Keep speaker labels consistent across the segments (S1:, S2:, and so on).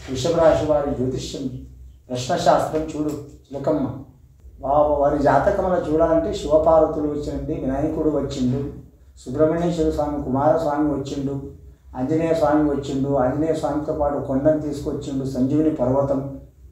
S1: వృషభ రాశి వారి జ్యోతిష్యం ప్రశ్నశాస్త్రం చూడు చిలకమ్మ వా- వారి జాతకంలో చూడాలంటే శివపార్వతులు వచ్చింది వినాయకుడు వచ్చిండు సుబ్రహ్మణ్యేశ్వర స్వామి కుమారస్వామి వచ్చిండు ఆంజనేయ స్వామి వచ్చిండు ఆంజనేయ స్వామితో పాటు కొండను తీసుకొచ్చిండు సంజీవుని పర్వతం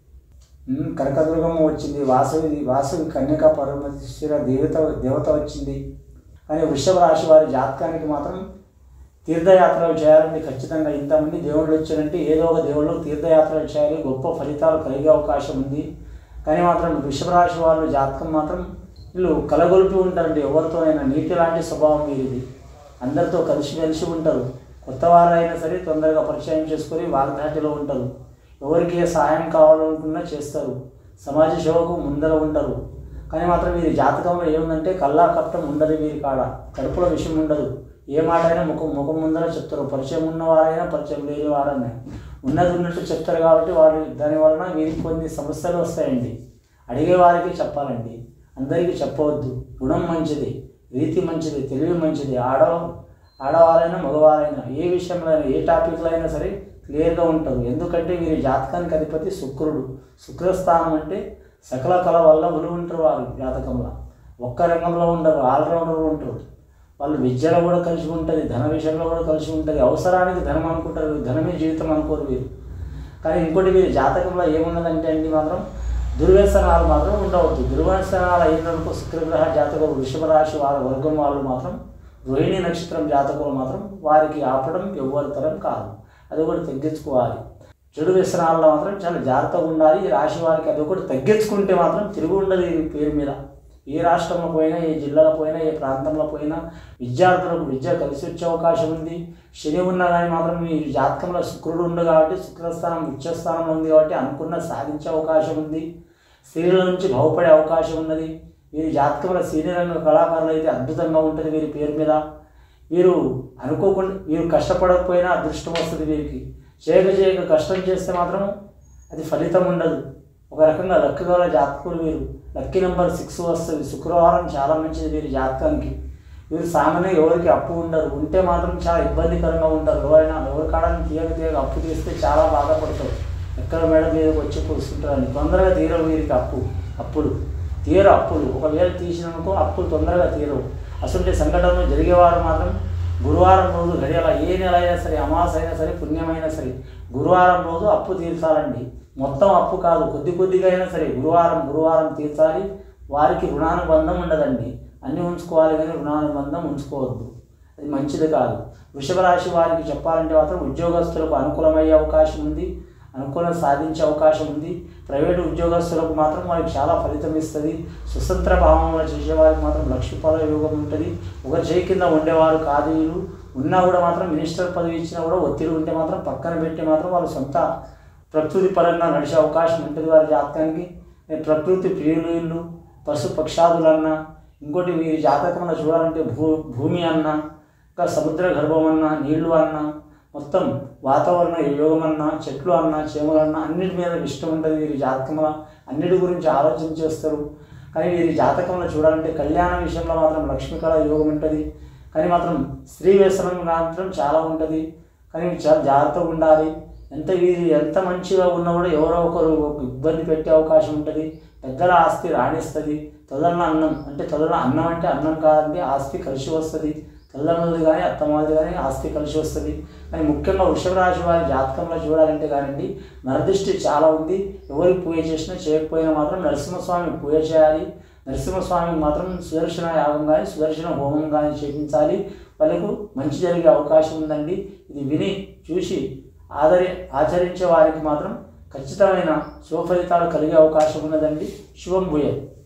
S1: ఉమ్, కనకదుర్గమ్మ వచ్చింది వాసవి వాసవి కన్యక పరమేశ్వర దేవత దేవత వచ్చింది కానీ వృషభ రాశి వారి జాతకానికి మాత్రం తీర్థయాత్రలు చేయాలంటే ఖచ్చితంగా ఇంతమంది దేవుళ్ళు వచ్చారంటే ఏదో ఒక దేవుళ్ళు తీర్థయాత్రలు చేయాలి గొప్ప ఫలితాలు కలిగే అవకాశం ఉంది కానీ మాత్రం వృషభ రాశి వాళ్ళు జాతకం మాత్రం వీళ్ళు కలగొలిపి ఉంటారండి ఎవరితోనైనా నీటి లాంటి స్వభావం వీరిది అందరితో కలిసిమెలిసి ఉంటారు కొత్త వారైనా సరే తొందరగా పరిచయం చేసుకొని వాగ్దాటిలో ఉంటారు ఎవరికి ఏ సహాయం కావాలనుకున్నా చేస్తారు సమాజ సేవకు ముందర ఉంటారు కానీ మాత్రం వీరి జాతకంలో ఏముందంటే కల్లా కప్పటం ఉండదు వీరి కాడ కడుపుల విషయం ఉండదు ఏ మాట అయినా ముఖం ముఖం ముందర చెప్తారు పరిచయం ఉన్నవారైనా పరిచయం లేని వారైనా ఉన్నది ఉన్నట్టు చెప్తారు కాబట్టి వారు దాని వలన వీరికి కొన్ని సమస్యలు వస్తాయండి అడిగే వారికి చెప్పాలండి అందరికీ చెప్పవద్దు గుణం మంచిది రీతి మంచిది తెలివి మంచిది ఆడ ఆడవారైనా మగవారైనా ఏ విషయంలో అయినా ఏ టాపిక్లో అయినా సరే క్లియర్గా ఉంటారు ఎందుకంటే వీరి జాతకానికి అధిపతి శుక్రుడు శుక్రస్థానం అంటే సకల కళ వల్ల ఉలు ఉంటారు వారు జాతకంలో ఒక్క రంగంలో ఉండరు ఆల్రౌండర్ ఉంటారు వాళ్ళు విద్యలో కూడా కలిసి ఉంటుంది ధన విషయంలో కూడా కలిసి ఉంటుంది అవసరానికి ధనం అనుకుంటారు ధనమే జీవితం అనుకోరు వీరు కానీ ఇంకోటి వీరి జాతకంలో ఏమున్నదంటే అండి మాత్రం దుర్వ్యసనాలు మాత్రం ఉండవద్దు దుర్వ్యసనాలు అయినందుకు శుక్రగ్రహ జాతకులు వృషభ రాశి వారి వర్గం వాళ్ళు మాత్రం రోహిణి నక్షత్రం జాతకులు మాత్రం వారికి ఆపడం ఎవ్వరి తరం కాదు అది కూడా తగ్గించుకోవాలి చెడు వ్యసనాల్లో మాత్రం చాలా జాగ్రత్తగా ఉండాలి ఈ రాశి వారికి అది ఒకటి తగ్గించుకుంటే మాత్రం తిరుగు ఉండదు ఈ పేరు మీద ఏ రాష్ట్రంలో పోయినా ఏ జిల్లాలో పోయినా ఏ ప్రాంతంలో పోయినా విద్యార్థులకు విద్య కలిసి వచ్చే అవకాశం ఉంది శని ఉన్నా కానీ మాత్రం ఈ జాతకంలో శుక్రుడు ఉంది కాబట్టి శుక్రస్థానం ఉచ్చస్థానంలో ఉంది కాబట్టి అనుకున్న సాధించే అవకాశం ఉంది స్త్రీల నుంచి బాగుపడే అవకాశం ఉన్నది వీరి జాతకంలో సినీ రంగ కళాకారులు అయితే అద్భుతంగా ఉంటుంది వీరి పేరు మీద వీరు అనుకోకుండా వీరు కష్టపడకపోయినా అదృష్టం వస్తుంది వీరికి చేయక చేయక కష్టం చేస్తే మాత్రం అది ఫలితం ఉండదు ఒక రకంగా లక్ గల జాతకులు వీరు లక్కీ నెంబర్ సిక్స్ వస్తుంది శుక్రవారం చాలా మంచిది వీరి జాతకానికి వీరు సామాన్యంగా ఎవరికి అప్పు ఉండరు ఉంటే మాత్రం చాలా ఇబ్బందికరంగా ఉంటారు ఎవరైనా ఎవరి కాడని తీయక తీయక అప్పు తీస్తే చాలా బాధపడతారు ఎక్కడ మేడ మీదకి వచ్చి కూర్చుంటారని తొందరగా తీరవు వీరికి అప్పు అప్పులు తీరు అప్పులు ఒకవేళ తీసిననుకో అప్పులు తొందరగా తీరవు అసలు సంఘటనలు జరిగేవారు మాత్రం గురువారం రోజు గడియాల ఏ నెల అయినా సరే అమావాస అయినా సరే పుణ్యమైనా సరే గురువారం రోజు అప్పు తీర్చాలండి మొత్తం అప్పు కాదు కొద్ది కొద్దిగా అయినా సరే గురువారం గురువారం తీర్చాలి వారికి రుణానుబంధం ఉండదండి అన్నీ ఉంచుకోవాలి కానీ రుణానుబంధం ఉంచుకోవద్దు అది మంచిది కాదు వృషభ రాశి వారికి చెప్పాలంటే మాత్రం ఉద్యోగస్తులకు అనుకూలమయ్యే అవకాశం ఉంది అనుకూలం సాధించే అవకాశం ఉంది ప్రైవేటు ఉద్యోగస్తులకు మాత్రం వారికి చాలా ఫలితం ఇస్తుంది స్వతంత్ర భావంలో చేసేవారికి మాత్రం లక్ష్మీపాల యోగం ఉంటుంది ఒక చేయి కింద ఉండేవారు కాదు వీళ్ళు ఉన్నా కూడా మాత్రం మినిస్టర్ పదవి ఇచ్చినా కూడా ఒత్తిడి ఉంటే మాత్రం పక్కన పెట్టి మాత్రం వాళ్ళు సొంత ప్రకృతి పరంగా నడిచే అవకాశం ఉంటుంది వారి జాతకానికి ప్రకృతి ప్రియులు వీళ్ళు పశు పక్షాదులన్నా ఇంకోటి వీరి జాతకంలో చూడాలంటే భూ భూమి అన్నా ఇంకా సముద్ర గర్భం అన్నా నీళ్లు అన్నా మొత్తం వాతావరణ యోగం అన్నా చెట్లు అన్నా చేమలు అన్నా అన్నిటి మీద ఇష్టం ఉంటుంది వీరి జాతకంలో అన్నిటి గురించి ఆలోచన చేస్తారు కానీ వీరి జాతకంలో చూడాలంటే కళ్యాణ విషయంలో మాత్రం లక్ష్మీకళ యోగం ఉంటుంది కానీ మాత్రం స్త్రీ వ్యసనం మాత్రం చాలా ఉంటుంది కానీ చాలా జాగ్రత్తగా ఉండాలి ఎంత వీరి ఎంత మంచిగా ఉన్నా కూడా ఎవరో ఒకరు ఒక ఇబ్బంది పెట్టే అవకాశం ఉంటుంది పెద్దల ఆస్తి రాణిస్తుంది తొదల అన్నం అంటే తొదల అన్నం అంటే అన్నం కాదండి ఆస్తి కలిసి వస్తుంది తల్లిదండ్రులది కానీ అత్తమ్మది కానీ ఆస్తి కలిసి వస్తుంది కానీ ముఖ్యంగా వృషభ రాశి వారి జాతకంలో చూడాలంటే కానివ్వండి నరదృష్టి చాలా ఉంది ఎవరికి పూజ చేసినా చేయకపోయినా మాత్రం నరసింహస్వామి పూజ చేయాలి నరసింహస్వామికి మాత్రం సుదర్శన యాగం కానీ సుదర్శన హోమం కానీ చేయించాలి వాళ్ళకు మంచి జరిగే అవకాశం ఉందండి ఇది విని చూసి ఆదరి ఆచరించే వారికి మాత్రం ఖచ్చితమైన శుభ ఫలితాలు కలిగే అవకాశం ఉన్నదండి శుభం భూయం